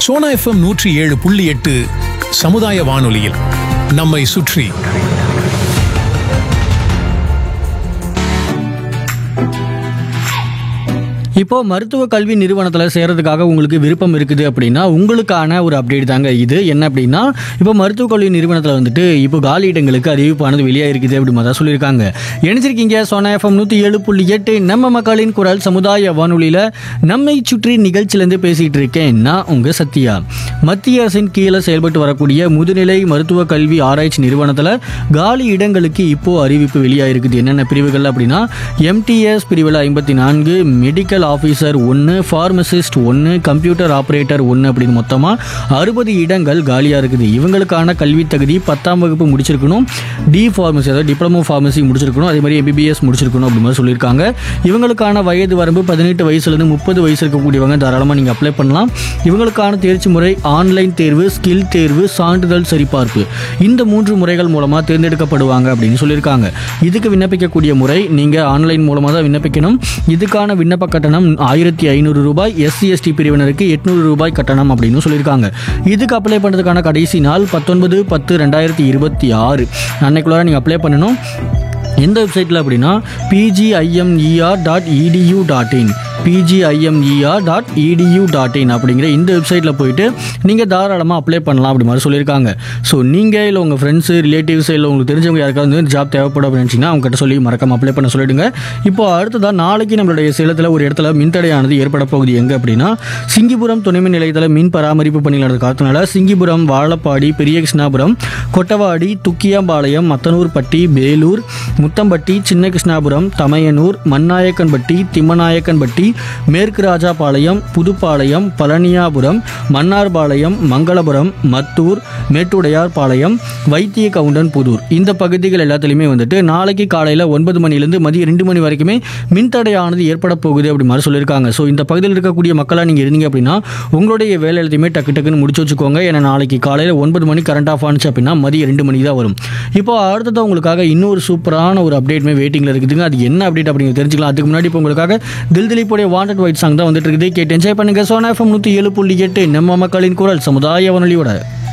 Sona FM நூற்றி ஏழு புள்ளி எட்டு சமுதாய வானொலியில் நம்மை சுற்றி இப்போ மருத்துவ கல்வி நிறுவனத்தில் சேர்றதுக்காக உங்களுக்கு விருப்பம் இருக்குது அப்படின்னா உங்களுக்கான ஒரு அப்டேட் தாங்க இது என்ன அப்படின்னா இப்போ மருத்துவ கல்வி நிறுவனத்தில் வந்துட்டு இப்போ காலி இடங்களுக்கு அறிவிப்பானது வெளியாக இருக்குது அப்படி மாதிரி சொல்லியிருக்காங்க இணைச்சிருக்கீங்க சோனா எஃப்எம் நூற்றி ஏழு புள்ளி எட்டு நம்ம மக்களின் குரல் சமுதாய வானொலியில் நம்மை சுற்றி நிகழ்ச்சியிலேருந்து பேசிகிட்டு இருக்கேன் நான் உங்கள் சத்யா மத்திய அரசின் கீழே செயல்பட்டு வரக்கூடிய முதுநிலை மருத்துவ கல்வி ஆராய்ச்சி நிறுவனத்தில் காலி இடங்களுக்கு இப்போ அறிவிப்பு வெளியாக இருக்குது என்னென்ன பிரிவுகள் அப்படின்னா எம்டிஎஸ் பிரிவில் ஐம்பத்தி நான்கு மெடிக்கல் ஆஃபீஸர் ஒன்று ஃபார்மசிஸ்ட் ஒன்று கம்ப்யூட்டர் ஆப்ரேட்டர் ஒன்று அப்படின்னு மொத்தமாக அறுபது இடங்கள் காலியாக இருக்குது இவங்களுக்கான கல்வி தகுதி பத்தாம் வகுப்பு முடிச்சிருக்கணும் டி ஃபார்மசி அதாவது டிப்ளமோ ஃபார்மசி முடிச்சிருக்கணும் அதே மாதிரி எம்பிபிஎஸ் முடிச்சிருக்கணும் அப்படி மாதிரி சொல்லியிருக்காங்க இவங்களுக்கான வயது வரம்பு பதினெட்டு வயசுலேருந்து முப்பது வயசு இருக்கக்கூடியவங்க தாராளமாக நீங்கள் அப்ளை பண்ணலாம் இவங்களுக்கான தேர்ச்சி முறை ஆன்லைன் தேர்வு ஸ்கில் தேர்வு சான்றிதழ் சரிபார்ப்பு இந்த மூன்று முறைகள் மூலமாக தேர்ந்தெடுக்கப்படுவாங்க அப்படின்னு சொல்லியிருக்காங்க இதுக்கு விண்ணப்பிக்கக்கூடிய முறை நீங்கள் ஆன்லைன் மூலமாக தான் விண்ணப்பிக்கணும் இதுக்கான விண்ணப்ப கட்டணம் ஆயிரத்தி ஐநூறு ரூபாய் எஸ்சி எஸ்டி பிரிவினருக்கு எட்நூறு ரூபாய் கட்டணம் அப்படின்னு சொல்லியிருக்காங்க இதுக்கு அப்ளை பண்ணுறதுக்கான கடைசி நாள் பத்தொன்பது பத்து ரெண்டாயிரத்தி இருபத்தி ஆறு அன்னைக்குள்ளார நீங்கள் அப்ளை பண்ணணும் எந்த வெப்சைட்டில் அப்படின்னா PGIMER dot edu dot in PGIMER dot edu dot in அப்படிங்கிற இந்த வெப்சைட்டில் போயிட்டு நீங்கள் தாராளமாக அப்ளை பண்ணலாம் அப்படி மாதிரி சொல்லியிருக்காங்க ஸோ நீங்கள் இல்லை உங்கள் ஃப்ரெண்ட்ஸு ரிலேட்டிவ்ஸ் இல்லை உங்களுக்கு தெரிஞ்சவங்க யாருக்காவது வந்து ஜாப் தேவைப்படும் அப்படின்னு நினச்சிங்கன்னா அவங்க கிட்ட சொல்லி மறக்காம அப்ளை பண்ண சொல்லிடுங்க இப்போ அடுத்ததாக நாளைக்கு நம்மளுடைய சேலத்தில் ஒரு இடத்துல மின்தடையானது ஏற்பட போகுது எங்கே அப்படின்னா சிங்கிபுரம் துணைமின் நிலையத்தில் மின் பராமரிப்பு பணிகள் நடந்த காரணத்தினால சிங்கிபுரம் வாழப்பாடி பெரிய கிருஷ்ணாபுரம் கொட்டவாடி துக்கியாம்பாளையம் மத்தனூர்பட்டி வேலூர் முத்தம்பட்டி சின்ன கிருஷ்ணாபுரம் தமையனூர் மண்ணாயக்கன்பட்டி திம்மநாயக்கன்பட்டி மேற்கு ராஜாபாளையம் புதுப்பாளையம் பழனியாபுரம் மன்னார்பாளையம் மங்களபுரம் மத்தூர் மேட்டுடையார்பாளையம் வைத்திய கவுண்டன் புதூர் இந்த பகுதிகள் எல்லாத்துலேயுமே வந்துட்டு நாளைக்கு காலையில் ஒன்பது மணிலேருந்து மதியம் ரெண்டு மணி வரைக்குமே மின்தடையானது ஏற்பட போகுது அப்படி மாதிரி சொல்லியிருக்காங்க ஸோ இந்த பகுதியில் இருக்கக்கூடிய மக்களாக நீங்கள் இருந்தீங்க அப்படின்னா உங்களுடைய வேலை எல்லாத்தையுமே டக்கு டக்குன்னு முடிச்சு வச்சுக்கோங்க ஏன்னா நாளைக்கு காலையில் ஒன்பது மணி கரண்ட் ஆஃப் ஆனிச்சு அப்படின்னா மதியம் ரெண்டு மணிக்கு தான் வரும் இப்போ அடுத்தது உங்களுக்காக இன்னொரு சூப்பரான ஒரு அப்டேட்மே வெயிட்டிங்கில் இருக்குதுங்க அது என்ன அப்டேட் அப்படிங்கிறது தெரிஞ்சுக்கலாம் அதுக்கு முன்னாடி இப்போ உங்களுக்காக தில் திலீப்புடைய வாண்டட் ஒயிட் சாங் தான் வந்துட்டு இருக்குது கேட்டு என்ஜாய் பண்ணுங்க சோனா எஃப்எம் நூற்றி ஏழு புள்ளி எட்டு நம்ம மக்களின் குரல் சமுதாய வானொலியோட